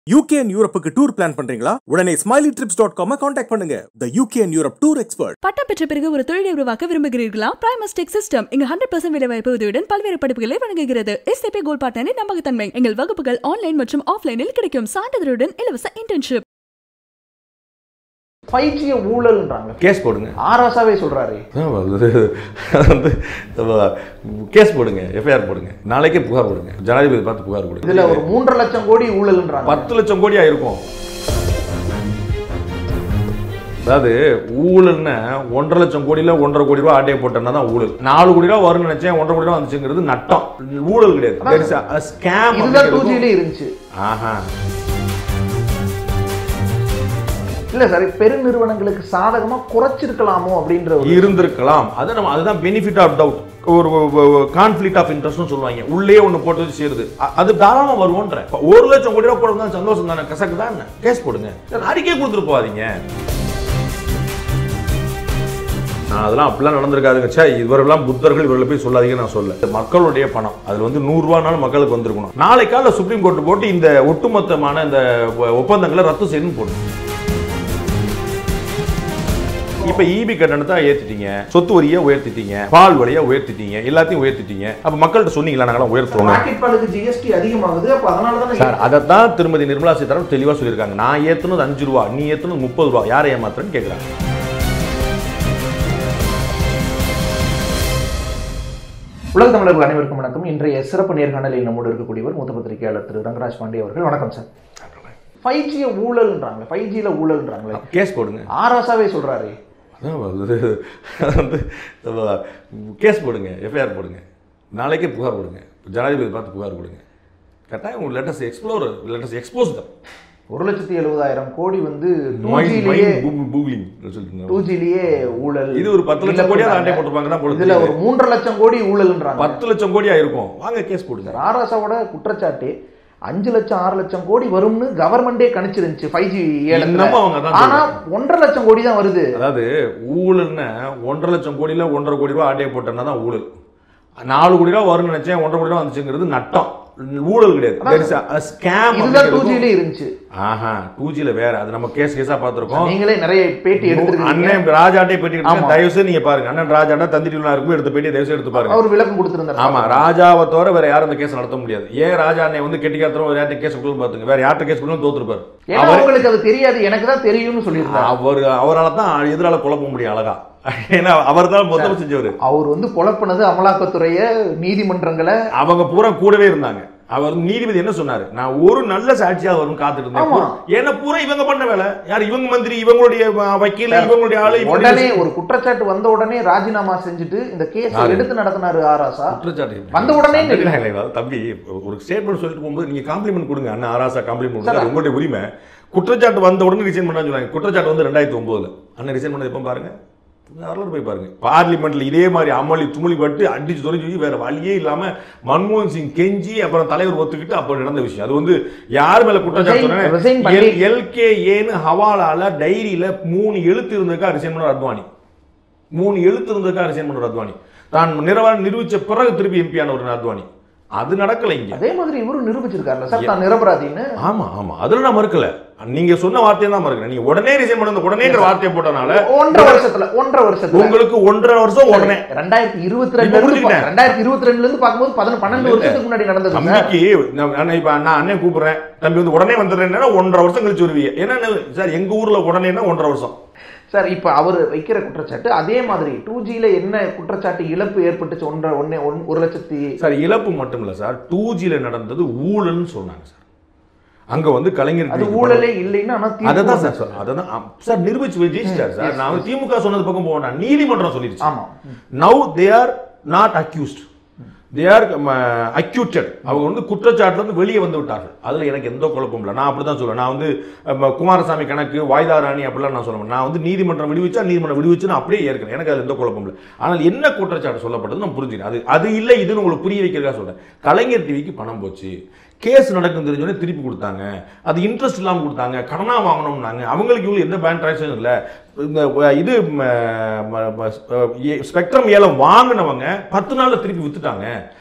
UK and யூரோப்புக்கு tour plan பண்றீங்களா உடனே smiley trips dot com contact பண்ணுங்க the UK and Europe tour expert பட்டம் பெற்ற பிறகு ஒரு தொழிலை உருவாக்க விரும்புகிறீர்களா பிரைமஸ் டெக் சிஸ்டம் இங்கு ஹண்ட்ரட் பர்சன்ட் வேலைவாய்ப்பு உதவியுடன் பல்வேறு படிப்புகளை வழங்குகிறது எஸ்ஏபி கோல்ட் பார்ட்னரின் நம்பகத்தன்மை எங்கள் வகுப்புகள் ஆன்லைன் மற்றும் ஆஃப்லைனில் கிடைக்கும் சான்றிதழுடன் இலவச இன்டர்ன்ஷிப் ஃபைவ் ஜி ஊழல்ன்றாங்க கேஸ் போடுங்க ஆராசாவே சொல்றாரு ஆமா, அது வந்து கேஸ் போடுங்க எஃப்ஐஆர் போடுங்க நாளைக்கே புகார் கொடுங்க ஜனாதிபதி பார்த்து புகார் கொடுங்க இதுல ஒரு மூன்றரை லட்சம் கோடி ஊழல்ன்றாங்க பத்து லட்சம் கோடி ஆயிருக்கும் அதாவது ஊழல்னா ஒன்றரை லட்சம் கோடியில ஒன்றரை கோடி ரூபாய் ஆட்டையை போட்டேன்னா தான் ஊழல் நாலு கோடி ரூபாய் வரும்னு நினைச்சேன் ஒன்றரை கோடி ரூபாய் வந்துச்சுங்கிறது நட்டம் ஊழல் கிடையாது ஸ்கேம் இதுதான் டூ ஜிலே இருந்துச்சு ஆஹா இல்ல சார் பெருநிறுவனங்களுக்கு சாதகமா குறைச்சிருக்கலாமோ அப்படின்ற ஒரு இருந்திருக்கலாம் அது நம்ம அதுதான் பெனிஃபிட் ஆஃப் டவுட் ஒரு கான்ஃபிளிக் ஆஃப் இன்ட்ரெஸ்ட்னு சொல்லுவாங்க உள்ளே ஒன்று போட்டு வச்சு சேருது அ- அது தாராளமா வருவோன்ற இப்ப ஒரு லட்சம் கோடி ரூபாய் போடுறது சந்தோஷம் தானே கசக்கு தான் கேஸ் போடுங்க அறிக்கை கொடுத்துட்டு போகாதீங்க நான் அதெல்லாம் அப்படிலாம் நடந்திருக்காதுங்க சே இவரெல்லாம் புத்தர்கள் இவர்களை போய் சொல்லாதீங்க நான் சொல்ல இது மக்களுடைய பணம் அதுல வந்து நூறு ரூபானாலும் மக்களுக்கு வந்திருக்கணும் நாளை காலைல சுப்ரீம் கோர்ட் போட்டு இந்த ஒட்டுமொத்தமான இந்த ஒ- ஒப்பந்தங்களை ரத்து செய்யணும்னு போடுங்க இப்ப ஈபி கட்டணத்தை ஏத்திட்டீங்க சொத்து வரியை உயர்த்திட்டீங்க பால் வரியை உயர்த்திட்டீங்க எல்லாத்தையும் உயர்த்திட்டீங்க அப்ப மக்கள்கிட்ட சொன்னீங்களா நாங்களாம் உயர்த்துவோம் பாக்கெட் பாலுக்கு ஜிஎஸ்டி அதிகமாகுது அப்ப அதனால தானே சார் அதைத்தான் திருமதி நிர்மலா சீதாராமன் தெளிவா சொல்லியிருக்காங்க நான் ஏத்துனது அஞ்சு ரூபா நீ ஏத்துனது முப்பது ரூபா யாரை ஏமாத்துறேன்னு கேக்குறாங்க உலக தமிழர்கள் அனைவருக்கும் வணக்கம் இன்றைய சிறப்பு நேர்காணலில் நம்மோடு இருக்கக்கூடியவர் மூத்த பத்திரிகையாளர் திரு ரங்கராஜ் பாண்டே அவர்கள் வணக்கம் சார் ஃபைவ் ஜி ஊழல்ன்றாங்க ஃபைவ் ஜில ஊழல்ன்றாங்களே கேஸ் போடுங்க ஆராசாவே சொல்றாரு அதான் அது வந்து கேஸ் போடுங்க எஃப்ஐஆர் போடுங்க நாளைக்கே புகார் கொடுங்க ஜனாதிபதி பார்த்து புகார் கொடுங்க கட்டாயம் உங்க லெட்டர்ஸ் எக்ஸ்ப்ளோர் லெட்டர்ஸ் எக்ஸ்போஸ் தான் ஒரு லட்சத்தி எழுபதாயிரம் கோடி வந்து டூ ஜிலேயே கூகுளிங் சொல்லிட்டு டூ ஜிலேயே ஊழல் இது ஒரு பத்து லட்சம் கோடியா ஆண்டை போட்டிருப்பாங்கன்னா போல இதுல ஒரு மூன்றரை லட்சம் கோடி ஊழல்ன்றாங்க பத்து லட்சம் கோடி ஆயிருக்கும் வாங்க கேஸ் போடுங்க ஆராசாவோட குற்றச்சாட்டு அஞ்சு லட்சம் ஆறு லட்சம் கோடி வரும்னு கவர்மெண்டே கணிச்சிருந்துச்சு ஃபைவ் ஜி இன்னமும் அவங்க அதான் ஆனா ஒன்றரை லட்சம் கோடி தான் வருது அதாவது ஊழல்னா ஒன்றரை லட்சம் கோடியில ஒன்றரை கோடி ரூபாய் ஆட்டையை போட்டேன்னா தான் ஊழல் நாலு கோடி ரூபாய் வரும்னு நினைச்சேன் ஒன்றரை கோடி ரூபாய் வந்துச்சுங்கிறது நட்டம் ஊழல் கிடையாது ஸ்கேம் இதுதான் டூ ஜிலே இருந்துச்சு ஆஹா டூ ஜில வேற அது நம்ம கேஸ் கேஸா பார்த்திருக்கோம் நீங்களே நிறைய பேட்டி எடுத்துருக்கீங்க அண்ணன் ராஜாட்டே பேட்டி ஆமா. எடுத்து தயவு செய்து நீங்க பாருங்க அண்ணன் ராஜாட்டா தந்திரிலாம் இருக்கும் எடுத்த பேட்டி தயவு செய்து எடுத்து பாருங்க அவர் விளக்கம் கொடுத்திருந்தார் ஆமா ராஜாவை தவிர வேற யாரும் அந்த கேஸ் நடத்த முடியாது ஏன் ராஜா அண்ணன் வந்து கெட்டிக்காரத்தரும் வேற யார்ட்ட கேஸ் கொடுத்து பாத்துங்க வேற யார்ட்ட கேஸ் கொடுத்து தோத்துருப்பாரு ஏன்னா உங்களுக்கு அது தெரியாது எனக்கு தான் தெரியும்னு சொல்லியிருந்தார் அவர் அவரால தான் எதிரால குழப்ப முடியும் அழகா ஏன்னா அவர் தான் மொத்தம் செஞ்சவர் அவர் வந்து குழப்பினது அமலாக்கத்துறைய நீதிமன்றங்களை அவங்க பூரா கூடவே இருந்தாங்க அவர் நீதிபதி என்ன சொன்னாரு நான் ஒரு நல்ல சாட்சியா வரும் காத்துட்டு ஆமா. இருந்தேன் ஏன்னா பூரா இவங்க பண்ண வேலை யார் இவங்க மந்திரி இவங்களுடைய அஹ், வக்கீல் இவங்களுடைய ஆளு இவங்களுடைய உடனே ஒரு குற்றச்சாட்டு வந்த உடனே ராஜினாமா செஞ்சுட்டு இந்த கேஸ் யாரு? எடுத்து நடத்தினாரு ஆராசா குற்றச்சாட்டு வந்த உடனே இல்ல, இல்ல, இல்ல, தம்பி ஒரு ஸ்டேட்மெண்ட் சொல்லிட்டு போகும்போது நீங்க காம்ப்ளிமெண்ட் கொடுங்க அண்ணா ஆராசா காம்ப்ளிமெண்ட் கொடுங்க அது உங்களுடைய உரிமை குற்றச்சாட்டு வந்த உடனே ரிசைன் பண்ண சொன்னாங்க குற்றச்சாட்டு வந்து ரெண்டாயிரத்தி ஒன்பதுல அண்ணன் ரிசைன் பண்ணது எப்போ பாருங்க வரலாறு போய் பாருங்க பார்லிமெண்ட்ல இதே மாதிரி அமளி துமளி பட்டு அடிச்சு தொலைஞ்சு வேற வழியே இல்லாம மன்மோகன் சிங் கெஞ்சி அப்புறம் தலைவர் ஒத்துக்கிட்டு அப்ப நடந்த விஷயம் அது வந்து யார் மேல Resign- resign பண்ணி- குற்றச்சாட்டு எல்கே ஏன்னு ஹவாலால டைரியில மூணு எழுத்து இருந்ததுக்கா ரிசைன் பண்ண அத்வானி மூணு எழுத்து இருந்ததுக்கா ரிசைன் பண்ண அத்வானி தான் நிறவ நிரூபிச்ச பிறகு திருப்பி எம்பியான ஒரு அத்வானி அது நடக்கல இங்க அதே மாதிரி இவரும் நிரூபிச்சிருக்காருல்ல சார் தான் நிரபராதின்னு ஆமா ஆமா அதுல நான் மறுக்கல நீங்க சொன்ன வார்த்தையை தான் மறுக்கிறேன் நீங்க உடனே ரிசைன் பண்ண உடனேங்கிற வார்த்தையை போட்டனால ஒன்றரை வருஷத்துல ஒன்றரை வருஷத்துல உங்களுக்கு ஒன்றரை வருஷம் உடனே ரெண்டாயிரத்தி இருபத்தி இப்ப ரெண்டுல இருந்து புரிஞ்சுக்கிட்டேன். ரெண்டாயிரத்தி இருபத்தி ரெண்டுல இருந்து பார்க்கும்போது பதினொன்று பன்னெண்டு வருஷத்துக்கு முன்னாடி நடந்தது சார் தம்பிக்கு நான் நான் இப்ப நான் அண்ணன் கூப்பிடுறேன் தம்பி வந்து உடனே வந்துடுறேன்னா ஒன்றரை வருஷம் கழிச்சு வருவீங்க ஏன்னா சார் எங்க ஊர்ல உடனேனா ஒன்றரை வருஷம் சார் இப்ப அவர் வைக்கிற குற்றச்சாட்டு அதே மாதிரி டூ ஜில என்ன குற்றச்சாட்டு இழப்பு ஏற்பட்டுச்சு ஒன்றரை ஒன்னே ஒன்- ஒரு லட்சத்தி சார் இழப்பு மட்டும் இல்ல சார் டூ ஜில நடந்தது ஊழல்னு சொன்னாங்க சார் அங்க வந்து கலைஞர் அது ஊழலே இல்லைன்னா ஆனா தீர்ப்பு அததான் சார் வந்துச்சு. சார் அததான் ஆம். சார் நிரூபிச்சு ஜெயிச்சிட்டார் சார் நான் வந்து திமுக சொன்னது பக்கம் போவேன் நீதிமன்றம் சொல்லிடுச்சு ஆமா now they are not accused they are acquitted அவங்க வந்து குற்றச்சாட்டுல இருந்து வெளியே வந்து விட்டார்கள் அதுல எனக்கு எந்த குழப்பம் இல்லை நான் அப்படிதான் சொல்லுவேன் நான் வந்து அஹ், குமாரசாமி கணக்கு வாய்தா ராணி அப்படிலாம் நான் சொல்ல மாட்டேன் நான் வந்து நீதிமன்றம் விடுவிச்சா நீதிமன்றம் விடுவிச்சு நான் அப்படியே ஏற்கிறேன் எனக்கு அதுல எந்த குழப்பம் இல்லை ஆனால் என்ன குற்றச்சாட்டு சொல்லப்பட்டது நான் புரிஞ்சுக்கிறேன் அது அது இல்லை இதுன்னு உங்களுக்கு புரிய வைக்கிறதா சொல்றேன் கலைஞர் டிவிக்கு பணம் போச்சு கேஸ் நடக்கும் தெரிஞ்சோடனே திருப்பி கொடுத்தாங்க அது இன்ட்ரெஸ்ட் இல்லாமல் கொடுத்தாங்க கடனா வாங்கணும்னாங்க அவங்களுக்கு இவ்வளோ எந்த பேங்க் டிரான்சாக்ஷன் இல்லை இந்த அஹ், இது ஸ்பெக்ட்ரம் ஏலம் வாங்கினவங்க பத்து நாள்ல திருப்பி வித்துட்டாங்க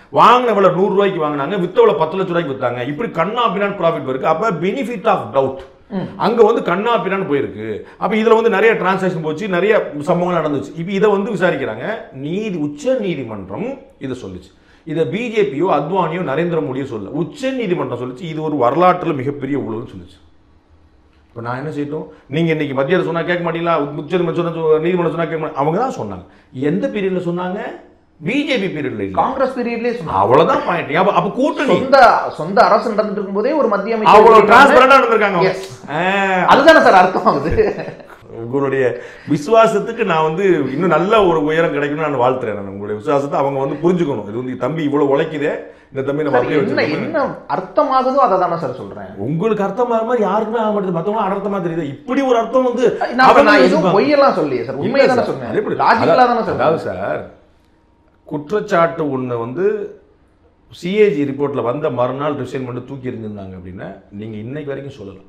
வாங்கின விலை நூறு ரூபாய்க்கு வாங்கினாங்க வித்த விலை பத்து லட்ச ரூபாய்க்கு வித்தாங்க இப்படி கண்ணா பின்னான் ப்ராஃபிட் இருக்கு அப்ப பெனிஃபிட் ஆஃப் டவுட் அங்க வந்து கண்ணா பின்னான்னு போயிருக்கு அப்ப இதுல வந்து நிறைய டிரான்சாக்ஷன் போச்சு நிறைய சம்பவங்கள் நடந்துச்சு இப்போ இதை வந்து விசாரிக்கிறாங்க நீதி உச்ச நீதிமன்றம் இதை சொல்லுச்சு இதை பிஜேபியோ அத்வானியோ நரேந்திர மோடியோ சொல்ல உச்ச நீதிமன்றம் சொல்லுச்சு இது ஒரு வரலாற்றுல மிகப்பெரிய ஊழல்னு சொல்லுச்சு இப்போ நான் என்ன செய்யட்டும் நீங்க இன்னைக்கு மத்திய அரசு சொன்னா கேட்க மாட்டீங்களா உச்ச நீதிமன்றம் சொன்னா நீதிமன்றம் சொன்னா கேட்க மாட்டீங்க அவங்க தான் சொன்னாங்க எந்த பீரியட்ல சொன்னாங்க பிஜேபி பீரியட்ல இல்ல காங்கிரஸ் பீரியட்லயே சொன்னாங்க அவ்வளவுதான் பாயிண்ட் அப்ப அப்ப கூட்டணி சொந்த சொந்த அரசு நடந்துட்டு இருக்கும்போதே ஒரு மத்திய அவ்வளவு அமைச்சர் டிரான்ஸ்பரண்டா இருந்திருக்காங்க Yes. ஆ, அதுதானே சார் அர்த்தம் ஆகுது உங்களுடைய விசுவாசத்துக்கு நான் வந்து இன்னும் நல்ல ஒரு உயரம் கிடைக்கணும்னு நான் வாழ்த்துறேன் நான் உங்களுடைய விசுவாசத்தை அவங்க வந்து புரிஞ்சுக்கணும் இது வந்து தம்பி இவ்வளவு உழைக்குதே இந்த தம்பி நம்ம சார், அப்படியே என்ன வச்சிருக்கோம் என்ன அர்த்தமாகுதோ அதை தானே சார் சொல்றேன் உங்களுக்கு அர்த்தமா மாதிரி யாருக்குமே ஆக மாட்டேது மத்தவங்க அனர்த்தமா தெரியுது இப்படி ஒரு அர்த்தம் வந்து நான் அவங்க நான் எதுவும் யோசிப்பாங்க. பொய்யெல்லாம் சொல்லியே சார் உண்மையை இல்ல தானே சார், சொன்னேன் அது எப்படி? லாஜிக்கலா தானே அதாவது- அதாவது சொல்றேன் சார் குற்றச்சாட்டு ஒண்ணு வந்து சிஏஜி ரிப்போர்ட்ல வந்த மறுநாள் ரிசைன் பண்ணி தூக்கி எறிஞ்சிருந்தாங்க அப்படின்னா நீங்க இன்னைக்கு வரைக்கும் சொல்லலாம்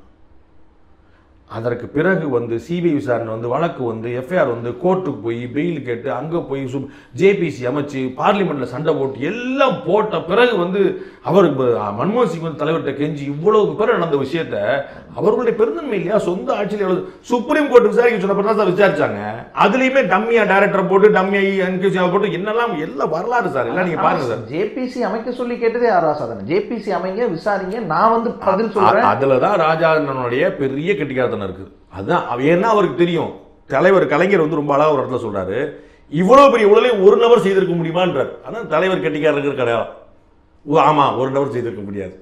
அதற்கு பிறகு வந்து சிபிஐ விசாரணை வந்து வழக்கு வந்து எஃப்ஐஆர் வந்து கோர்ட்டுக்கு போய் பெயில் கேட்டு அங்கே போய் ஜேபிசி அமைச்சு பார்லிமெண்ட்ல சண்டை போட்டு எல்லாம் போட்ட பிறகு வந்து அவர் ப- மன்மோகன் சிங் வந்து தலைவர்கிட்ட கெஞ்சி இவ்வளவு பிறகு நடந்த விஷயத்த அவர்களுடைய பெருந்தன்மை இல்லையா சொந்த ஆட்சியில் எவ்வளவு சுப்ரீம் கோர்ட் விசாரிக்க சொன்ன பிறகு தான் சார் விசாரிச்சாங்க அதுலயுமே டம்மியா டைரக்டர் போட்டு டம்மியா என்கேஜ் போட்டு என்னெல்லாம் எல்லாம் வரலாறு சார் எல்லாம் நீங்க பாருங்க சார் ஜேபிசி அமைக்க சொல்லி கேட்டதே ஆராசா தானே ஜேபிசி அமைங்க விசாரிங்க நான் வந்து பதில் அ- சொல்றேன் அதுல தான் ராஜாண்ணனுடைய பெரிய கெட்டிக்காரத்தனம் இருக்குது அதுதான் அவ- ஏன்னா அவருக்கு தெரியும் தலைவர் கலைஞர் வந்து ரொம்ப அழகா ஒரு இடத்துல சொல்றாரு இவ்வளவு பெரிய உடலை ஒரு நபர் செய்திருக்க முடியுமான்றார் அதான் தலைவர் கெட்டிக்காரருக்கு கிடையாது ஓ, ஆமா ஒரு நபர் செய்திருக்க முடியாது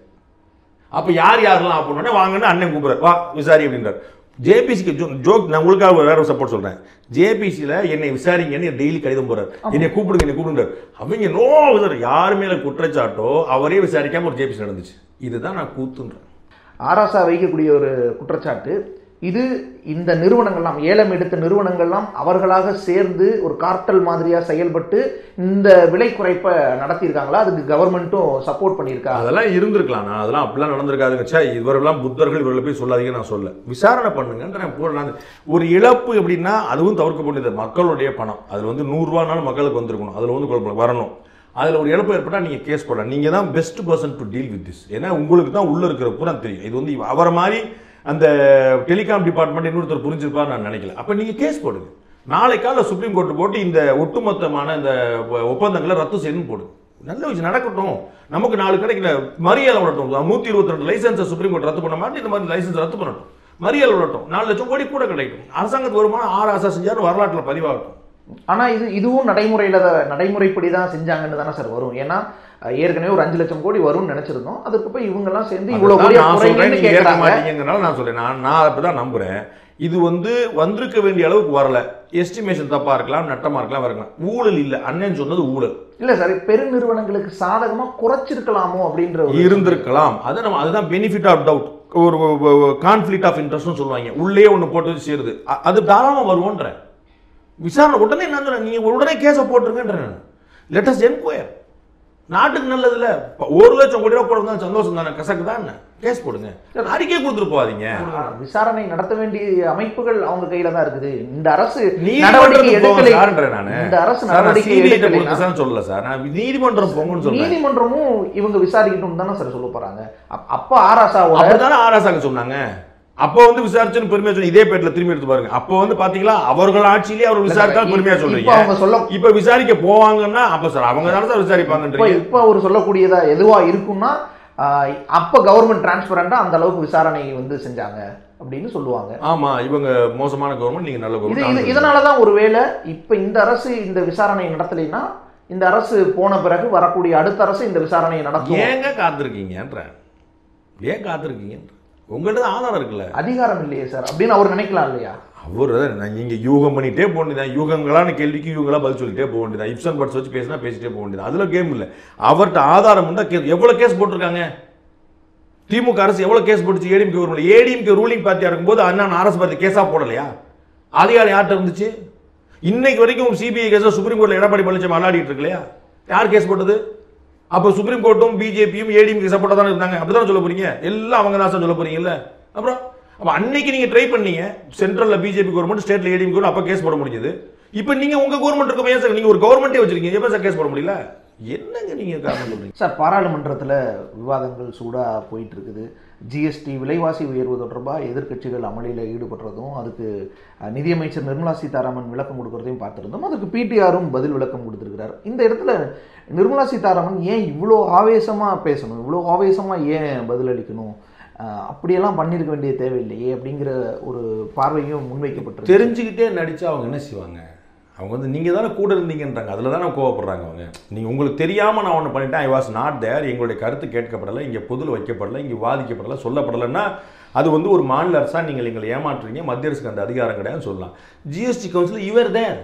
அப்ப யார் யாரெல்லாம் அப்படின்னா வாங்கன்னு அண்ணன் கூப்பிடுறாரு வா விசாரி அப்படின்றார் ஜேபிசிக்கு ஜோக் நான் உங்களுக்காக வேற சப்போர்ட் சொல்றேன் ஜேபிசியில் என்னை விசாரிங்கன்னு டெய்லி கடிதம் போறாரு என்னை கூப்பிடுங்க என்னை கூப்பிடுறாரு அவங்க நோ விசாரி யார் மேல குற்றச்சாட்டோ அவரே விசாரிக்காம ஒரு ஜேபிசி நடந்துச்சு இதுதான் நான் கூத்துன்றேன் ஆராசா வைக்கக்கூடிய ஒரு குற்றச்சாட்டு இது இந்த நிறுவனங்கள்லாம் ஏலம் எடுத்த நிறுவனங்கள்லாம் அவர்களாக சேர்ந்து ஒரு கார்ட்டல் மாதிரியா செயல்பட்டு இந்த விலை குறைப்பை நடத்தியிருக்காங்களா அதுக்கு கவர்மெண்ட்டும் சப்போர்ட் பண்ணியிருக்கா அதெல்லாம் இருந்திருக்கலாம் நான் அதெல்லாம் அப்படிலாம் நடந்திருக்காதுங்க சே இவரெல்லாம் புத்தர்கள் இவர்களை போய் சொல்லாதீங்க நான் சொல்ல விசாரணை பண்ணுங்கன்ற நான் பூரா நான் ஒரு இழப்பு எப்படின்னா அதுவும் தவிர்க்க முடியாது மக்களுடைய பணம் அதில் வந்து நூறுரூவானாலும் மக்களுக்கு வந்திருக்கணும் அதில் வந்து குழப்பம் வரணும் அதில் ஒரு இழப்பு ஏற்பட்டால் நீங்கள் கேஸ் போடலாம் நீங்கள் தான் best person to deal with this ஏன்னா உங்களுக்கு தான் உள்ளே இருக்கிற பூரா தெரியும் இது வந்து அவரை மாதிரி அந்த டெலிகாம் டிபார்ட்மெண்ட் இன்னொருத்தர் புரிஞ்சிருப்பார் நான் நினைக்கல அப்போ நீங்கள் கேஸ் போடுங்க நாளை காலைல சுப்ரீம் கோர்ட் போட்டு இந்த ஒட்டுமொத்தமான இந்த ஒ- ஒப்பந்தங்களை ரத்து செய்யணும்னு போடுங்க நல்ல விஷயம் நடக்கட்டும் நமக்கு நாலு கிடைக்கல மறியல் விடட்டும் நூத்தி இருபத்தி ரெண்டு லைசன்ஸை சுப்ரீம் கோர்ட் ரத்து பண்ண மாட்டேன் இந்த மாதிரி லைசன்ஸ் ரத்து பண்ணட்டும் மறியல் விடட்டும் நாலு லட்சம் கோடி கூட கிடைக்கும் அரசாங்கத்துக்கு வருமானம் ஆறு ஆசா செஞ்சாலும் வரலாற்றுல பதிவாகட்டும் ஆனா இது இதுவும் நடைமுறையில தான் நடைமுறைப்படி தான் செஞ்சாங்கன்னு தானே சார் வரும் ஏன்னா அஹ், ஏற்கனவே ஒரு அஞ்சு லட்சம் கோடி வரும்னு நினைச்சிருந்தோம் அதுக்கு போய் இவங்க எல்லாம் சேர்ந்து இவ்வளவு அதுதான் கோடியா நான் சொல்றேன் குறைங்கன்னு நீங்க ஏற்க கேட்கறாங்க மாட்டீங்கங்கறனால நான் சொல்றேன் நான் நான் அப்பதான் நம்புறேன் இது வந்து வந்திருக்க வேண்டிய அளவுக்கு வரல எஸ்டிமேஷன் தப்பா இருக்கலாம் நட்டமா இருக்கலாம் இருக்கலாம் ஊழல் இல்ல அண்ணன் சொன்னது ஊழல் இல்ல சார் பெருநிறுவனங்களுக்கு சாதகமா குறைச்சிருக்கலாமோ அப்படின்ற ஒரு இருந்திருக்கலாம் அது நம்ம அதுதான் பெனிஃபிட் ஆஃப் டவுட் ஒரு கான்ஃபிளிக் ஆஃப் இன்ட்ரெஸ்ட்னு சொல்லுவாங்க உள்ளே ஒன்று போட்டு வச்சு சேருது அ- அது தாராளமா வருவோன்றேன் விசாரணை உடனே நான் சொல்றேன் நீங்க உடனே கேஸை போட்டுருங்கன்றேன் நான் லெட்டஸ்ட் என்கொயர் நாட்டுக்கு நல்லதுல இப்ப ஒரு லட்சம் கோடி ரூபா போடுறது தான் சந்தோஷம் தானே கசக்கு தான் கேஸ் போடுங்க அறிக்கை கொடுத்துட்டு போகாதீங்க விசாரணை நடத்த வேண்டிய அமைப்புகள் அவங்க கையில தான் இருக்குது இந்த அரசு நடவடிக்கை நீதிமன்றத்துக்கு போங்க எடுக்கலை சார்ன்றேன் நானு இந்த அரசு சார், நான் நடவடிக்கை CBI ட்ட எடுக்கலைன்னா கொடுங்க சார்னு சொல்லல சார் நான் நீதிமன்றம் போங்கன்னு சொல்றேன் நீதிமன்றமும் இவங்க விசாரிக்கட்டும் தானே சார் சொல்ல போறாங்க அப்- அப்ப ஆராசாவோட அப்படிதானே ஆராசாங்க சொன்னாங்க அப்போ வந்து விசாரிச்சுன்னு பெருமையா சொன்னீங்க இதே பேட்ல திரும்பி எடுத்து பாருங்க அப்போ வந்து பாத்தீங்களா அவர்கள் ஆட்சியிலேயே அவர் விசாரித்தா பெருமையா இப்ப சொல்றீங்க அவங்க சொல்ல இப்ப விசாரிக்க போவாங்கன்னா அப்ப சார் அவங்க தானே சார் இப்ப விசாரிப்பாங்கன்றீங்க இப்ப அவர் சொல்லக்கூடியதா எதுவா இருக்கும்னா ஆஹ், அப்ப கவர்மெண்ட் டிரான்ஸ்பரண்டா அந்த அளவுக்கு விசாரணை வந்து செஞ்சாங்க அப்படின்னு சொல்லுவாங்க ஆமா இவங்க மோசமான கவர்மெண்ட் நீங்க நல்ல இது இது கவர்மெண்ட் இதனாலதான் ஒருவேளை இப்ப இந்த அரசு இந்த விசாரணை நடத்தலைன்னா இந்த அரசு போன பிறகு வரக்கூடிய அடுத்த அரசு இந்த விசாரணையை நடத்தும் ஏங்க காத்திருக்கீங்கன்றேன் ஏன் காத்திருக்கீங்க உங்கள்ட்ட தான் ஆதாரம் இருக்குல்ல அதிகாரம் இல்லையே சார் அப்படின்னு அவர் நினைக்கலாம் இல்லையா அவர் நான் நீங்க யூகம் பண்ணிட்டே போக வேண்டியதான் யூகங்களான கேள்விக்கு யூகங்களா பதில் சொல்லிட்டே போக வேண்டியதான் இப்சன் பட்ஸ் வச்சு பேசினா பேசிட்டே போக வேண்டியது அதுல கேம் இல்ல அவர்ட்ட ஆதாரம் இருந்தா கே எவ்வளவு கேஸ் போட்டிருக்காங்க திமுக அரசு எவ்வளவு கேஸ் போட்டுச்சு ஏடிஎம்கே கவர்மெண்ட் ஏடிஎம்கே ரூலிங் பார்ட்டியா இருக்கும்போது அண்ணா அரசு பார்த்து கேஸா போடலையா அதிகாரம் யார்கிட்ட இருந்துச்சு இன்னைக்கு வரைக்கும் சிபிஐ கேஸ் சுப்ரீம் கோர்ட்ல எடப்பாடி பழனிசாமி விளையாடிட்டு இருக்கு இல்லையா யார் கேஸ் போட்டது அப்போ சுப்ரீம் கோர்ட்டும் பிஜேபியும் ஏடிஎம்கே சப்போர்ட்டா தானே இருந்தாங்க அப்படிதான் சொல்ல போறீங்க எல்லாம் அவங்க தான் சொல்ல போறீங்கல்ல அப்புறம் அப்ப அன்னைக்கு நீங்க ட்ரை பண்ணீங்க சென்ட்ரல்ல பிஜேபி கவர்மெண்ட் ஸ்டேட்ல ஏடிஎம் கவர்மெண்ட் அப்ப கேஸ் போட முடிஞ்சது இப்போ நீங்க உங்க கவர்மெண்ட் இருக்க ஏன் சார் நீங்க ஒரு கவர்மெண்ட்டே வச்சிருக்கீங்க எப்ப சார் கேஸ் போட முடியல என்னங்க நீங்க காரணம் சொல்றீங்க சார் பாராளுமன்றத்தில் விவாதங்கள் சூடாக போயிட்டு இருக்குது ஜிஎஸ்டி விலைவாசி உயர்வு தொடர்பாக எதிர்க்கட்சிகள் அமளியில் ஈடுபடுறதும் அதுக்கு அஹ், நிதியமைச்சர் நிர்மலா சீதாராமன் விளக்கம் கொடுக்கறதையும் பார்த்துருந்தோம் அதுக்கு பிடிஆரும் பதில் விளக்கம் கொடுத்துருக்கிறார் இந்த இடத்துல நிர்மலா சீதாராமன் ஏன் இவ்வளோ ஆவேசமாக பேசணும் இவ்வளோ ஆவேசமாக ஏன் பதிலளிக்கணும் அஹ், அப்படியெல்லாம் பண்ணியிருக்க வேண்டிய தேவையில்லையே அப்படிங்கிற ஒரு பார்வையும் முன்வைக்கப்பட்டிருக்கு தெரிஞ்சுக்கிட்டே நடிச்சா அவங்க என்ன செய்வாங்க அவங்க வந்து நீங்கள் தானே கூட இருந்தீங்கன்றாங்க அதில் தானே கோவப்படுறாங்க அவங்க நீங்கள் உங்களுக்கு தெரியாமல் நான் ஒன்று பண்ணிட்டேன் ஐ வாஸ் நாட் தேர் எங்களுடைய கருத்து கேட்கப்படலை இங்கே பொதுவில் வைக்கப்படலை இங்கே வாதிக்கப்படலை சொல்லப்படலைன்னா அது வந்து ஒரு மாநில அரசா நீங்கள் எங்களை ஏமாற்றுறீங்க மத்திய அரசுக்கு அந்த அதிகாரம் கிடையாதுன்னு சொல்லலாம் ஜிஎஸ்டி கவுன்சில் இவர் தேர்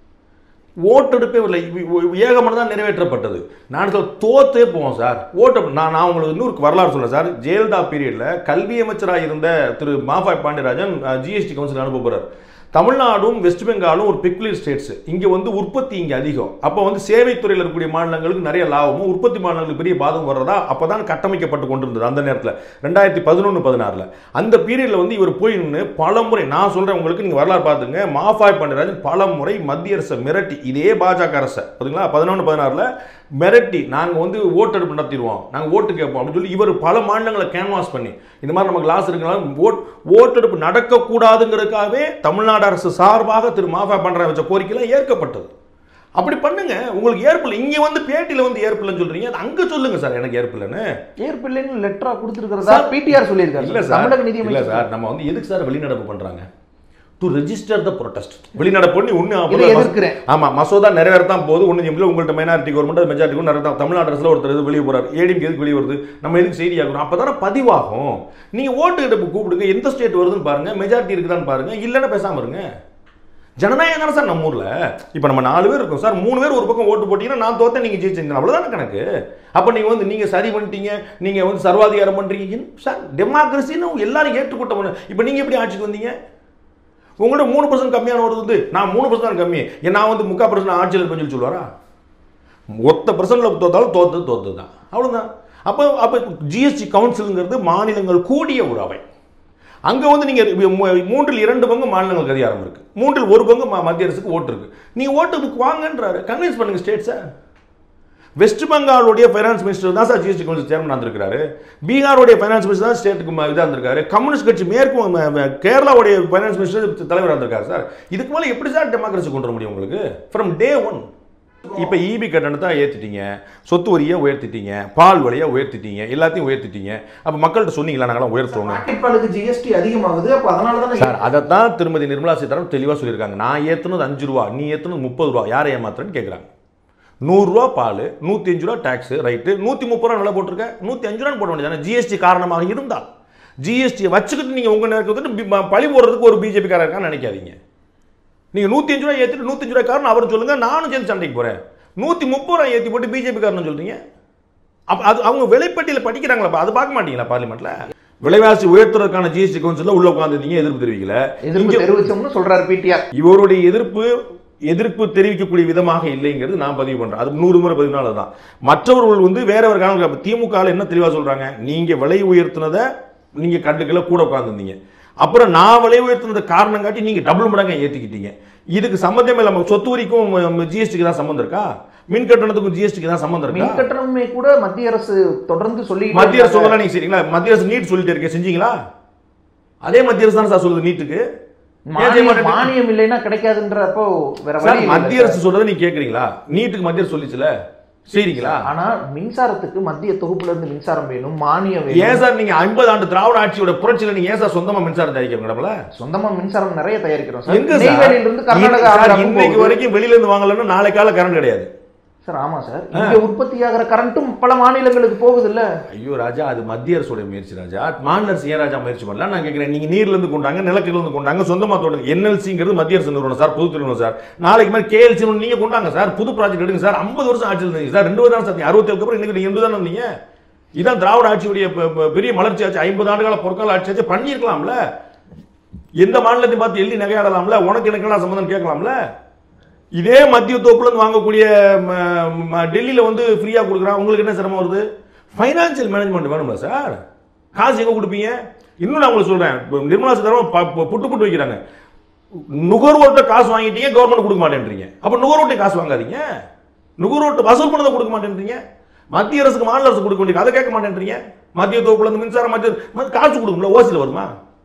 ஓட்டெடுப்பே இல்லை ஏகமனு தான் நிறைவேற்றப்பட்டது நான் சொல்ல தோத்தே போவோம் சார் ஓட்டு நான் நான் உங்களுக்கு இன்னொரு வரலாறு சொல்றேன் சார் ஜெயலலிதா பீரியடில் கல்வி அமைச்சராக இருந்த திரு மாஃபாய் பாண்டியராஜன் ஜிஎஸ்டி கவுன்சில் அனுப்ப போறார் தமிழ்நாடும் வெஸ்ட் பெங்காலும் ஒரு பெக்குலர் ஸ்டேட்ஸ் இங்கே வந்து உற்பத்தி இங்கே அதிகம் அப்போ வந்து சேவைத்துறையில் இருக்கக்கூடிய மாநிலங்களுக்கு நிறைய லாபமும் உற்பத்தி மாநிலங்களுக்கு பெரிய பாதகம் வர்றதா அப்போ தான் கட்டமைக்கப்பட்டு கொண்டிருந்தது அந்த நேரத்தில் ரெண்டாயிரத்தி பதினொன்று பதினாறில் அந்த பீரியடில் வந்து இவர் போய் நின்று பல முறை நான் சொல்கிறேன் உங்களுக்கு நீங்கள் வரலாறு பார்த்துங்க மாஃபாய் பாண்டியராஜன் பல முறை மத்திய அரசை மிரட்டி இதே பாஜக அரசை பார்த்தீங்களா பதினொன்று பதினாறில் மிரட்டி நாங்கள் வந்து ஓட்டெடுப்பு நடத்திடுவோம் நாங்கள் ஓட்டு கேட்போம் அப்படின்னு சொல்லி இவர் பல மாநிலங்களை கேன்வாஸ் பண்ணி இந்த மாதிரி நமக்கு லாஸ் இருக்குனால ஓட் ஓட்டெடுப்பு நடக்கக்கூடாதுங்கிறதுக்காகவே தமிழ்நாடு அரசு சார்பாக திரு மாஃபா பண்ற வச்ச கோரிக்கைலாம் ஏற்கப்பட்டது அப்படி பண்ணுங்க உங்களுக்கு ஏற்பில்லை இங்க வந்து பேட்டியில வந்து ஏற்பில்லைன்னு சொல்றீங்க அது அங்க சொல்லுங்க சார் எனக்கு ஏற்பில்லைன்னு ஏற்பில்லைன்னு லெட்டரா கொடுத்துருக்கிறதா பிடிஆர் சொல்லியிருக்காரு இல்ல சார். சார் தமிழக இல்ல நிதியமைச்சர் சார் நம்ம வந்து எதுக்கு சார் வெளிநடப்பு பண்றாங்க டு ரெஜிஸ்டர் த ப்ரொடெஸ்ட் வெளிநடப்பு பண்ணி ஒண்ணு இதை அப்பதான் எதிர்க்கிறேன். ஆமா மசோதா நிறைவேறத்தான் போகுது ஒண்ணு எம்பில் உங்கள்ட்ட மைனாரிட்டி கவர்மெண்ட் மெஜாரிட்டி நிறைய தமிழ்நாடு அரசுல ஒருத்தர் எது வெளியே போறாரு ஏடிஎம் எதுக்கு வெளியே வருது நம்ம எதுக்கு செய்தி ஆகணும் அப்பதானே பதிவாகும் நீங்க ஓட்டு எடுப்பு கூப்பிடுங்க எந்த ஸ்டேட் வருதுன்னு பாருங்க மெஜாரிட்டி இருக்குதான்னு பாருங்க இல்லைன்னா பேசாம இருங்க ஜனநாயகம் தானே சார் நம்ம ஊர்ல இப்போ நம்ம நாலு பேர் இருக்கோம் சார் மூணு பேர் ஒரு பக்கம் ஓட்டு போட்டீங்கன்னா நான் தோத்தேன் நீங்க ஜெயிச்சீங்க அவ்வளவுதானே கணக்கு அப்ப நீங்க வந்து நீங்க சரி பண்ணிட்டீங்க நீங்க வந்து சர்வாதிகாரம் பண்றீங்க என்ன சார் டெமோக்ரஸின்னு எல்லாரும் ஏற்றுக்கூட்டம் பண்ண இப்போ நீங்க எப்படி ஆட்சிக்கு வந்தீங்க உங்களோட மூணு பர்சன்ட் கம்மியான வருது வந்து நான் மூணு பர்சன்ட் கம்மி ஏன் நான் வந்து முக்கால் பர்சன்ட் ஆட்சியில் இருப்பேன்னு சொல்லி சொல்லுவாரா ஒத்த பர்சன்ட்ல தோத்தாலும் தோத்தது தோத்தது தான் அவ்வளோதான் அப்போ அப்போ ஜிஎஸ்டி கவுன்சிலுங்கிறது மாநிலங்கள் கூடிய ஒரு அவை அங்கே வந்து நீங்கள் மூன்றில் இரண்டு பங்கு மாநிலங்களுக்கு அதிகாரம் இருக்கு மூன்றில் ஒரு பங்கு ம- மத்திய அரசுக்கு ஓட்டு இருக்கு நீங்கள் ஓட்டு புக் வாங்கன்றாரு கன்வின்ஸ் பண்ணுங்க ஸ்டேட்ஸை வெஸ்ட் பெங்காலுடைய ஃபைனான்ஸ் மினிஸ்டர் தான் சார் ஜிஎஸ்டி கவுன்சில் சேர்மன் வந்திருக்காரு பீகாருடைய ஃபைனான்ஸ் மினிஸ்டர் தான் ஸ்டேட்டுக்கு இதாக இருந்திருக்காரு கம்யூனிஸ்ட் கட்சி மேற்கு ம- ம- கேரளாவுடைய ஃபைனான்ஸ் மினிஸ்டர் தலைவர் வந்திருக்காரு சார் இதுக்கு மேலே எப்படி சார் டெமோக்ரஸி கொண்டு வர முடியும் உங்களுக்கு ஃப்ரம் டே ஒன் இப்போ இபி கட்டணத்தை ஏற்றிட்டீங்க சொத்து வரியை உயர்த்திட்டீங்க பால் விலையை உயர்த்திட்டீங்க எல்லாத்தையும் உயர்த்திட்டீங்க அப்போ மக்கள்கிட்ட சொன்னீங்களா நாங்களாம் உயர்த்துவோங்க பாக்கெட் பாலுக்கு ஜிஎஸ்டி அதிகமாகுது அப்ப அதனால தானே சார் அதைத்தான் திருமதி நிர்மலா சீதாராமன் தெளிவாக சொல்லியிருக்காங்க நான் ஏற்றுனது அஞ்சு ரூபா நீ ஏற்றுனது முப்பது ரூபா யாரை ஏமாத்துறேன்னு கேட்குறாங்க நூறுரூவா பால் நூற்றி அஞ்சு ரூபா டேக்ஸ் ரைட்டு நூற்றி முப்பது ரூபா விலை போட்டிருக்க நூற்றி அஞ்சு ரூபா போட வேண்டியதானே ஜிஎஸ்டி காரணமாக இருந்தால் ஜிஎஸ்டியை வச்சுக்கிட்டு நீங்கள் உங்கள் நேரத்துக்கு வந்து பி- ப- பழி போடுறதுக்கு ஒரு பிஜேபி காரர் இருக்கான்னு நினைக்காதீங்க நீங்கள் நூற்றி அஞ்சு ரூபா ஏற்றிட்டு நூற்றி ரூபாய் காரணம் அவர் சொல்லுங்க நானும் சேர்ந்து சண்டைக்கு போகிறேன் நூற்றி முப்பது ரூபாய் ஏற்றி போட்டு பிஜேபி காரணம் சொல்கிறீங்க அப்போ அது அவங்க விலைப்பட்டியல் படிக்கிறாங்களா அது பார்க்க மாட்டீங்களா பார்லிமெண்ட்ல விலைவாசி உயர்த்துறதுக்கான ஜிஎஸ்டி கவுன்சிலில் உள்ள உட்காந்துருந்தீங்க எதிர்ப்பு தெரிவிக்கல எதிர்ப்பு இங்க- தெரிவிச்சோம்னு சொல்றாரு பிடிஆர் இவருடைய எதிர்ப்பு எதிர்ப்பு தெரிவிக்கக்கூடிய விதமாக இல்லைங்கிறது நான் பதிவு பண்றேன் அது நூறு முறை பதிவு தான் மற்றவர்கள் வந்து வேற ஒரு காரணம் திமுக ல என்ன தெளிவா சொல்றாங்க நீங்க விலை உயர்த்தினதை நீங்க கண்டுக்கல கூட உட்காந்துருந்தீங்க அப்புறம் நான் விலை உயர்த்தினது காரணம் காட்டி நீங்க டபுள் மடங்கா ஏத்திக்கிட்டீங்க இதுக்கு சம்பந்தமே நம்ம சொத்து வரிக்கும் ஜிஎஸ்டிக்கு தான் சம்பந்தம் இருக்கா மின் கட்டணத்துக்கும் ஜிஎஸ்டிக்கு தான் சம்பந்தம் இருக்கா மின் கட்டணமே கூட மத்திய அரசு தொடர்ந்து சொல்லி மத்திய அரசு சொல்லலாம் நீங்க சரிங்களா மத்திய அரசு நீட் சொல்லிட்டு இருக்கேன் செஞ்சீங்களா அதே மத்திய அரசு தான் சார் சொல்லுது நீட்டுக்கு ஏன் செய்ய மானியம் மாட்டேங்குது? மானியம் இல்லைன்னா கிடைக்காதுன்றப்போ வேற சார் வழி இல்லை மத்திய சார். அரசு சொல்றதை நீங்க கேக்குறீங்களா நீட்டுக்கு மத்திய அரசு சொல்லிச்சுல செய்றீங்களா ஆனா மின்சாரத்துக்கு மத்திய தொகுப்புல இருந்து மின்சாரம் வேணும் மானியம் ஏன் வேணும் சார் நீங்க ஐம்பது ஆண்டு திராவிட ஆட்சியோட புரட்சியில நீங்க ஏன் சார் சொந்தமா மின்சாரம் தயாரிக்கிறீங்க மேடம்ல சொந்தமா மின்சாரம் நிறைய தயாரிக்கிறோம் சார் எங்க சார் நெய்வேலியில இருந்து கர்நாடகா சார், ஆந்திராவுக்கு இன்னைக்கு போகுது. வரைக்கும் வெளியில இருந்து வாங்கலன்னா நாளை கால கரண்ட் கிடையாது சார் ஆமா சார் இங்க உற்பத்தி ஆகிற கரண்ட்டும் பல மாநிலங்களுக்கு போகுது இல்ல ஐயோ ராஜா அது மத்திய அரசுடைய முயற்சி ராஜா மாநில அரசு ஏன் ராஜா முயற்சி பண்ணல நான் கேட்கிறேன் நீங்க நீர்ல இருந்து கொண்டாங்க நிலக்கரில இருந்து கொண்டாங்க சொந்தமா தொடங்க என்எல்சிங்கிறது மத்திய அரசு நிறுவனம் சார் பொது நிறுவனம் சார் நாளைக்கு மாதிரி கேஎல்சி நீங்க கொண்டாங்க சார் புது ப்ராஜெக்ட் எடுங்க சார் 50 வருஷம் ஆட்சியில் இருந்தீங்க சார் ரெண்டு வருஷம் சார் அறுபத்தேழுக்கு அப்புறம் இன்னைக்கு நீங்க எண்பது தானே இருந்தீங்க இதான் திராவிட ஆட்சியுடைய ப- ப- பெரிய மலர்ச்சி ஆச்சு ஐம்பது ஆண்டுகால பொற்கால ஆட்சி ஆச்சு பண்ணியிருக்கலாம்ல எந்த மாநிலத்தையும் பார்த்து எள்ளி நகையாடலாம்ல உனக்கு எனக்கெல்லாம் சம்மந்தம் கேட்கலாம்ல இதே மத்திய தோப்புல இருந்து வாங்கக்கூடிய ம- ம- டெல்லியில வந்து ஃப்ரீயா கொடுக்குறான் உங்களுக்கு என்ன சிரமம் வருது ஃபைனான்சியல் மேனேஜ்மெண்ட் வேணும்ல சார் காசு எங்க கொடுப்பீங்க இன்னும் நான் உங்களுக்கு சொல்றேன் இப்ப நிர்மலா சீதாராமன் ப- ப- புட்டு புட்டு வைக்கிறாங்க நுகர்வோர்கிட்ட காசு வாங்கிட்டீங்க கவர்மெண்ட் கொடுக்க மாட்டேன்றீங்க அப்ப நுகர்வோர்ட்ட காசு வாங்காதீங்க நுகர்வோட்டு வசூல் பண்ணதை கொடுக்க மாட்டேன்றீங்க மத்திய அரசுக்கு மாநில அரசு கொடுக்க வேண்டிய அதை கேட்க மாட்டேன்றீங்க மத்திய தொகுப்புல இருந்து மின்சாரம் மத்திய ம- காசு கொடுக்கும்ல ஓசியில் வருமா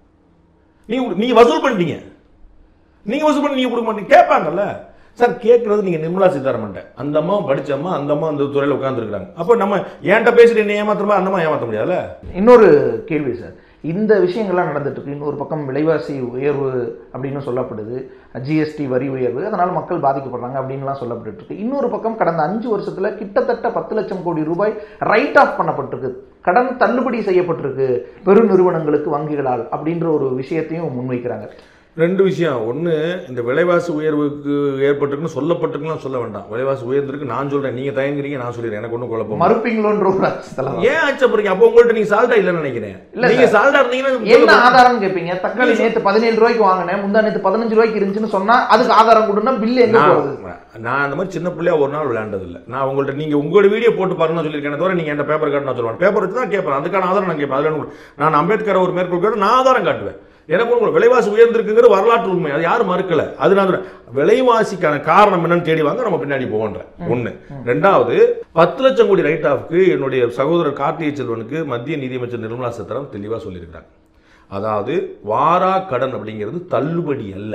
நீங்க நீங்க வசூல் பண்ணிட்டீங்க நீங்க வசூல் பண்ணி நீங்க கொடுக்க மாட்டீங்க கேட்பாங்கல்ல சார் கேட்கறது நீங்க நிர்மலா சீதாராமன் அந்த அம்மா படிச்ச அம்மா அந்த அம்மா அந்த துறையில உட்கார்ந்துருக்காங்க அப்போ நம்ம என்கிட்ட பேசிட்டு என்ன ஏமாத்துறமா அந்த அம்மா ஏமாத்த முடியாதுல்ல இன்னொரு கேள்வி சார் இந்த விஷயங்கள்லாம் நடந்துட்டு இருக்கு இன்னொரு பக்கம் விலைவாசி உயர்வு அப்படின்னு சொல்லப்படுது ஜிஎஸ்டி வரி உயர்வு அதனால் மக்கள் பாதிக்கப்படுறாங்க அப்படின்லாம் சொல்லப்பட்டு இருக்கு இன்னொரு பக்கம் கடந்த அஞ்சு வருஷத்துல கிட்டத்தட்ட பத்து லட்சம் கோடி ரூபாய் ரைட் ஆஃப் பண்ணப்பட்டிருக்கு கடன் தள்ளுபடி செய்யப்பட்டிருக்கு பெருநிறுவனங்களுக்கு வங்கிகளால் அப்படின்ற ஒரு விஷயத்தையும் முன்வைக்கிறாங்க ரெண்டு விஷயம் ஒன்று இந்த விலைவாசி உயர்வுக்கு ஏற்பட்டிருக்குன்னு சொல்லப்பட்டிருக்குன்னு சொல்ல வேண்டாம் விலைவாசி உயர்ந்திருக்கு நான் சொல்றேன் நீங்க தயங்குறீங்க நான் சொல்லிடுறேன் எனக்கு ஒன்றும் குழப்பம் இல்ல. மறுப்பீங்களோன்ற ஒரு அர்த்தத்துல ஏன் அச்சப்படுறீங்க அப்போ உங்கள்ட்ட நீங்க சால்டா இல்லைன்னு நினைக்கிறேன் இல்ல நீங்க சார். சால்டா என்ன இருந்தீங்கன்னா ஆதாரம் கேட்பீங்க தக்காளி நேத்து பதினேழு ரூபாய்க்கு வாங்கினேன் முந்தா நேத்து பதினஞ்சு ரூபாய்க்கு இருந்துச்சுன்னு சொன்னா அதுக்கு ஆதாரம் கொடுன்னா பில்லு எங்க போகுது நான் நான் அந்த மாதிரி சின்ன பிள்ளையா ஒரு நாள் விளையாண்டது இல்லை நான் உங்கள்ட்ட நீங்க உங்களோட வீடியோ போட்டு பாருங்க சொல்லியிருக்கேன் தவிர நீங்க என் பேப்பர் காட்டு நான் சொல்லுவேன் பேப்பர் வச்சு தான் கேட்பேன் அதுக்கான ஆதாரம் நான் கேட்பேன் அதில் எனக்கு- நான் அம்பேத்கர் ஒரு மேற்கொள் கேட்டு நான் ஆதாரம் காட்டுவேன் எனக்கு உங்களுக்கு விலைவாசி உயர்ந்திருக்குங்கிற வரலாற்று உண்மை அது யாரும் மறுக்கல அது நான் சொல்றேன். விலைவாசிக்கான காரணம் என்னன்னு தேடி வாங்க நம்ம பின்னாடி போவோன்றேன் ஒண்ணு ரெண்டாவது பத்து லட்சம் கோடி ரைட் ஆஃப்க்கு என்னுடைய சகோதரர் கார்த்திகை செல்வனுக்கு மத்திய நிதியமைச்சர் நிர்மலா சீதாராமன் தெளிவா சொல்லியிருக்கிறாங்க அதாவது வாரா கடன் அப்படிங்கிறது தள்ளுபடி அல்ல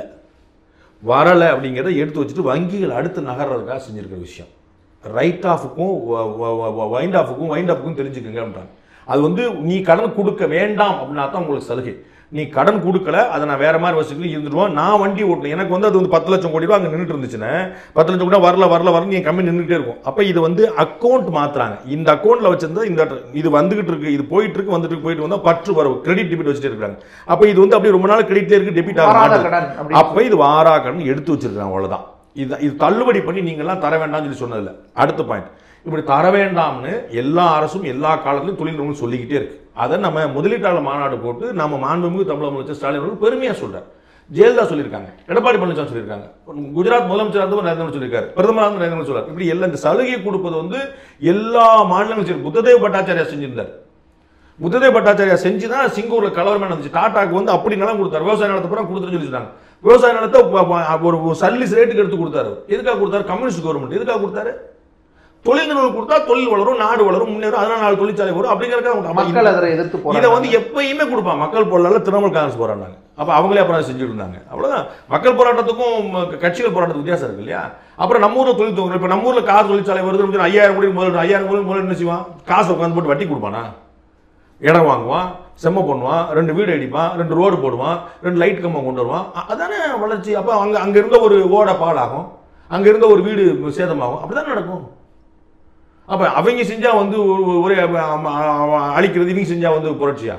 வரலை அப்படிங்கிறத எடுத்து வச்சுட்டு வங்கிகள் அடுத்து நகர்றதுக்காக செஞ்சிருக்கிற விஷயம் ரைட் ஆஃபுக்கும் வைண்ட் ஆஃபுக்கும் வைண்ட் ஆஃபுக்கும் தெரிஞ்சுக்கங்கன்றாங்க அது வந்து நீ கடன் கொடுக்க வேண்டாம் அப்படின்னா தான் உங்களுக்கு சலுகை நீ கடன் கொடுக்கல அதை நான் வேற மாதிரி வசதி இருந்துடுவோம் நான் வண்டி ஓட்டணும் எனக்கு வந்து அது வந்து பத்து லட்சம் கோடி ரூபா அங்கே நின்றுட்டு இருந்துச்சுன்னா பத்து லட்சம் கோடி வரல வரல வரல என் கம்மி நின்றுட்டே இருக்கும் அப்போ இது வந்து அக்கௌண்ட் மாத்துறாங்க இந்த அக்கௌண்ட்ல வச்சிருந்தா இந்த இது வந்துகிட்டு இருக்கு இது போயிட்டு இருக்கு வந்துட்டு இருக்கு, போயிட்டு வந்தா பற்று வரவு கிரெடிட் டெபிட் வச்சுட்டே இருக்காங்க அப்போ இது வந்து அப்படியே ரொம்ப நாள் கிரெடிட்ல இருக்கு டெபிட் ஆக வராத மாட்டேங்குது. கடன் அப்படின்னு அப்ப இது வாரா கடன் எடுத்து வச்சிருக்காங்க அவ்வளவுதான் இது இது தள்ளுபடி பண்ணி நீங்கெல்லாம் தர வேண்டாம்னு சொல்லி சொன்னதில்ல அடுத்த பாயிண்ட் இப்படி தர வேண்டாம்னு எல்லா அரசும் எல்லா காலத்திலும் தொழில் நிறுவனம் சொல்லிக்கிட்டே இருக்கு அதை நம்ம முதலீட்டாளர் மாநாடு போட்டு நம்ம மாண்புமிகு தமிழக முதலமைச்சர் ஸ்டாலின் அவர்கள் பெருமையா சொல்றாரு ஜெயலலிதா சொல்லியிருக்காங்க எடப்பாடி பழனிசாமி சொல்லியிருக்காங்க குஜராத் முதலமைச்சர் வந்து நரேந்திர மோடி சொல்லியிருக்காரு பிரதமர் வந்து நரேந்திர மோடி சொல்றாரு இப்படி எல்லா இந்த சலுகை கொடுப்பது வந்து எல்லா மாநிலங்களும் சரி புத்ததேவ பட்டாச்சாரியா செஞ்சிருந்தார் புத்ததேவ் பட்டாச்சாரியா செஞ்சு தான் சிங்கூர்ல கலவரமே நடந்துச்சு டாட்டாக்கு வந்து அப்படி நிலம் கொடுத்தாரு விவசாய நிலத்தை பூரா கொடுத்துட்டு சொல்லிட்டாங்க விவசாய நிலத்தை ப- ப- ஒரு ஒரு சல்லிஸ் ரேட்டுக்கு எடுத்து கொடுத்தாரு எதுக்காக கொடுத்தாரு கம்யூனிஸ்ட் கவர்மெண்ட் எதுக்காக கொடுத்தாரு தொழில் நிறுவனம் கொடுத்தா தொழில் வளரும் நாடு வளரும் முன்னேறும் அதனால நாலு தொழிற்சாலை வரும் அப்படிங்கிறதுக்காக மக்கள் அதை எதிர்த்து இதை போறாங்க வந்து எப்பயுமே கொடுப்பான் மக்கள் போராடல திரிணாமுல் காங்கிரஸ் போராடினாங்க அப்ப அவங்களே அப்புறம் அதை செஞ்சுட்டு இருந்தாங்க அவ்வளவுதான் மக்கள் போராட்டத்துக்கும் ம- கட்சிகள் போராட்டத்துக்கும் வித்தியாசம் இருக்கு இல்லையா அப்புறம் நம்ம ஊர்ல தொழில் துவங்க இப்ப நம்ம ஊர்ல கார் தொழிற்சாலை வருது அப்படின்னு ஐயாயிரம் கோடி முதல் ஐயாயிரம் கோடி முதல் என்ன செய்வான் காசை உட்காந்து போட்டு வட்டி கொடுப்பானா இடம் வாங்குவான் செம்ம பண்ணுவான் ரெண்டு வீடு அடிப்பான் ரெண்டு ரோடு போடுவான் ரெண்டு லைட் கம்பம் கொண்டு வருவான் அ- அதானே வளர்ச்சி அப்போ அங்கே அங்கே இருந்த ஒரு ஓட பாலாகும் அங்கே இருந்த ஒரு வீடு சேதமாகும் அப்படிதான் நடக்கும் அப்போ அவங்க செஞ்சா வந்து ஒரு- ஒரே அ- அ- அழிக்கிறது இவங்க செஞ்சா வந்து புரட்சியா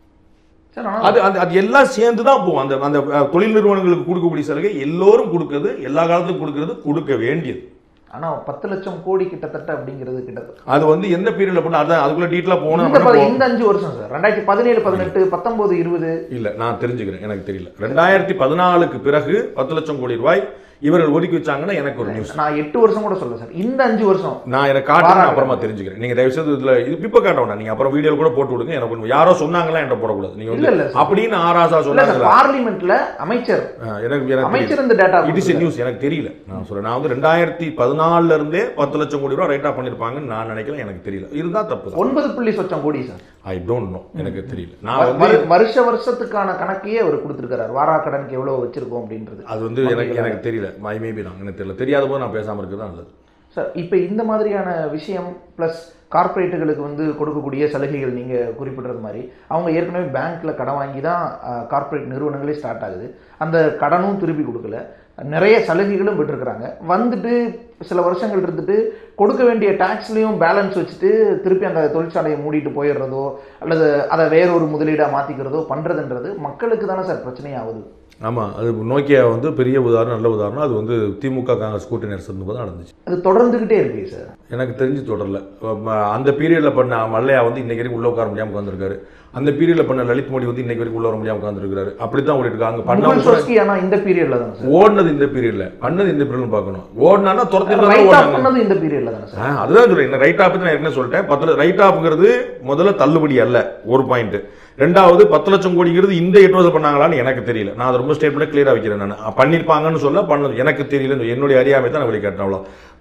சார் ஆனா அது அது அது எல்லாம் சேர்ந்து தான் போகும் அந்த அந்த அஹ், தொழில் நிறுவனங்களுக்கு கொடுக்கக்கூடிய சலுகை எல்லோரும் கொடுக்கிறது எல்லா காலத்துக்கும் கொடுக்கிறது கொடுக்க வேண்டியது ஆனா பத்து லட்சம் கோடி கிட்டத்தட்ட அப்படிங்கிறது கிட்டத்தட்ட அது வந்து எந்த பீரியட்ல பண்ண அதான் அதுக்குள்ள டீட்டெயிலாக இந்த போகணும் ப- இந்த அஞ்சு வருஷம் சார் ரெண்டாயிரத்தி பதினேழு பதினெட்டு பத்தொன்பது இருபது இல்ல நான் தெரிஞ்சுக்கிறேன் எனக்கு தெரியல ரெண்டாயிரத்தி பதினாலுக்கு பிறகு பத்து லட்சம் கோடி ரூபாய் இவர்கள் ஒதுக்கி வச்சாங்கன்னா எனக்கு ஒரு நியூஸ் நான் எட்டு வருஷம் கூட சொல்ல சார் இந்த அஞ்சு வருஷம் நான் எனக்கு காட்டுறேன் பாராட்டு. அப்புறமா தெரிஞ்சுக்கிறேன் நீங்க தயவு செய்து இதுல இது இப்ப காட்ட வேண்டாம் நீங்க அப்புறம் வீடியோ கூட போட்டு விடுங்க எனக்கு ஒண்ணு- யாரோ சொன்னாங்களா என்கிட்ட போடக்கூடாது நீங்க இல்ல, இல்ல வந்து சார். அப்படின்னு ஆராசா இல்ல சார் சொன்னாங்களா பார்லிமெண்ட்ல அமைச்சர் ஆ, எனக்கு எனக்கு அமைச்சர் இந்த டேட்டா இட் இஸ் நியூஸ் எனக்கு தெரியல நான் சொல்றேன் நான் வந்து ரெண்டாயிரத்தி பதினாலுல இருந்தே பத்து லட்சம் கோடி ரூபாய் ரைட் ஆஃப் பண்ணிருப்பாங்கன்னு நான் நினைக்கல எனக்கு தெரியல இருந்தா தப்பு தான் ஒன்பது புள்ளி சொச்சம் கோடி சார் ஐ டோன்ட் நோ எனக்கு தெரியல நான் வ- வந்து வரு- வருஷ வருஷத்துக்கான கணக்கையே அவர் கொடுத்திருக்காரு வாரா கடனுக்கு எவ்வளவு வச்சிருக்கோம் அப்படின்றது அது வந்து எனக்கு எனக்கு தெரியல மை மேபி நான் எனக்கு தெரியல தெரியாத போது நான் பேசாம இருக்கிறது நல்லது சார் இப்போ இந்த மாதிரியான விஷயம் ப்ளஸ் கார்ப்பரேட்டுகளுக்கு வந்து கொடுக்கக்கூடிய சலுகைகள் நீங்கள் குறிப்பிடுறது மாதிரி அவங்க ஏற்கனவே பேங்க்ல கடன் வாங்கி தான் கார்ப்பரேட் நிறுவனங்களே ஸ்டார்ட் ஆகுது அந்த கடனும் திருப்பி கொடுக்கல நிறைய சலுகைகளும் பெற்றிருக்கிறாங்க வந்துட்டு சில வருஷங்கள் இருந்துட்டு கொடுக்க வேண்டிய டேக்ஸ்லையும் பேலன்ஸ் வச்சுட்டு திருப்பி அந்த தொழிற்சாலையை மூடிட்டு போயிடுறதோ அல்லது அதை வேற ஒரு முதலீடாக மாற்றிக்கிறதோ பண்ணுறதுன்றது மக்களுக்கு தானே சார் பிரச்சனையாகுது ஆமாம் அது நோக்கியா வந்து பெரிய உதாரணம் நல்ல உதாரணம் அது வந்து திமுக காங்கிரஸ் கூட்டணி அரசு இருந்தபோது தான் நடந்துச்சு அது தொடர்ந்துக்கிட்டே இருக்கு சார் எனக்கு தெரிஞ்சு தொடரல ம- அந்த பீரியடில் பண்ண மல்லையா வந்து இன்னைக்கு வரைக்கும் உள்ள உட்கார முடியாமல் உட்காந்துருக்காரு அந்த பீரியடில் பண்ண லலித் மோடி வந்து இன்னைக்கு வரைக்கும் உள்ள வர முடியாமல் உட்காந்துருக்காரு அப்படி தான் ஓடிட்டு இருக்காங்க முகுல் பண்ணவங்க கூட சோஸ்கி ஆனால் இந்த பீரியட்ல தானே சார் ஓடினது இந்த பீரியட்ல பண்ணது இந்த பீரியட்னு பார்க்கணும் ஓடினா துரத்தி ரைட் ஆஃப் ஓடினாங்க பண்ணது இந்த பீரியட்ல தானே சார் ஆ, அதுதான் சொல்றேன் ரைட் ஆஃப் நான் ஏற்கனவே சொல்லிட்டேன் பத்து ரைட் ஆஃப்ங்கிறது முதல்ல தள்ளுபடி அல்ல ஒரு பாயிண்ட் ரெண்டாவது பத்து லட்சம் கோடிங்கிறது இந்த எட்டு வருஷம் பண்ணாங்களான்னு எனக்கு தெரியல நான் அதை ரொம்ப ஸ்டேட்மெண்ட் கிளியரா வைக்கிறேன் நான் பண்ணிருப்பாங்கன்னு சொல்ல பண்ணது எனக்கு தெரியல என்னுடைய அறியாமை தான் நான் வெளிக்காட்டினேன் அவ்வளோ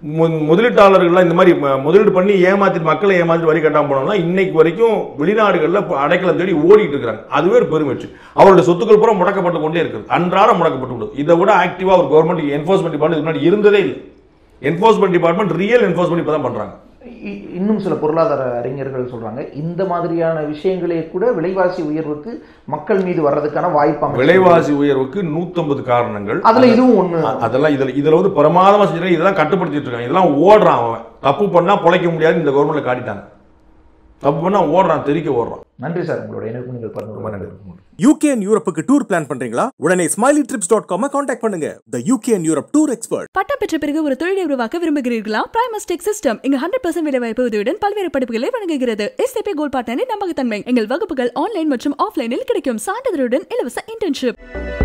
மு- முதலீட்டாளர்கள்லாம் இந்த மாதிரி ம- முதலீடு பண்ணி ஏமாத்திட்டு மக்களை ஏமாத்தி வரி கட்டாம போனோம்னா இன்னைக்கு வரைக்கும் வெளிநாடுகள்ல இப்ப அடைக்கலம் தேடி ஓடிட்டு இருக்காங்க அதுவே ஒரு பெருமைச்சு அவருடைய சொத்துக்கள் பூரா முடக்கப்பட்டு கொண்டே இருக்குது அன்றாடம் முடக்கப்பட்டு விடும் இதை விட ஆக்டிவா ஒரு கவர்மெண்ட் என்போர்ஸ்மெண்ட் டிபார்ட்மெண்ட் முன்னாடி இருந்ததே இல்லை என்போர்ஸ்மெண்ட் டிபார்ட்மெண்ட் ரியல் என்போர்ஸ்மெண்ட் இப்போ தான் பண்றாங்க இ- இன்னும் சில பொருளாதார அறிஞர்கள் சொல்றாங்க இந்த மாதிரியான விஷயங்களே கூட விலைவாசி உயர்வுக்கு மக்கள் மீது வர்றதுக்கான வாய்ப்பு அமைச்சு விலைவாசி உயர்வுக்கு 150 காரணங்கள் அதுல இதுவும் ஒண்ணு அ- அதெல்லாம் இதுல இதுல வந்து பிரமாதமா செஞ்சிருக்காங்க இதெல்லாம் கட்டுப்படுத்திட்டு இருக்காங்க இதெல்லாம் ஓடுறான் அவன் தப்பு பண்ணா பொழைக்க முடியாது இந்த கவர்மெண்ட்ல காட்டிட்டாங்க தப்பு பண்ணா ஓடுறான் தெறிக்க ஓடுறான் நன்றி சார் உங்களோட இணைப்பு நீங்கள் பகிர்ந்து ரொம்ப கொண்டது. நன்றி யூகே அண்ட் யூரோப்புக்கு டூர் பிளான் பண்றீங்களா உடனே smiley trips dot com contact பண்ணுங்க the UK and Europe tour expert பட்டம் பெற்ற பிறகு ஒரு தொழிலை உருவாக்க விரும்புகிறீர்களா பிரைமஸ் டெக் சிஸ்டம் இங்க ஹண்ட்ரட் பர்சன்ட் வேலை வாய்ப்பு உதவியுடன் பல்வேறு படிப்புகளை வழங்குகிறது எஸ்ஏபி கோல்ட் பார்ட்னரின் நம்பகத்தன்மை எங்கள் வகுப்புகள் ஆன்லைன் மற்றும் ஆஃப்லைனில் கிடைக்கும் சான்றிதழுடன் இலவச இன்டர்ன்ஷிப்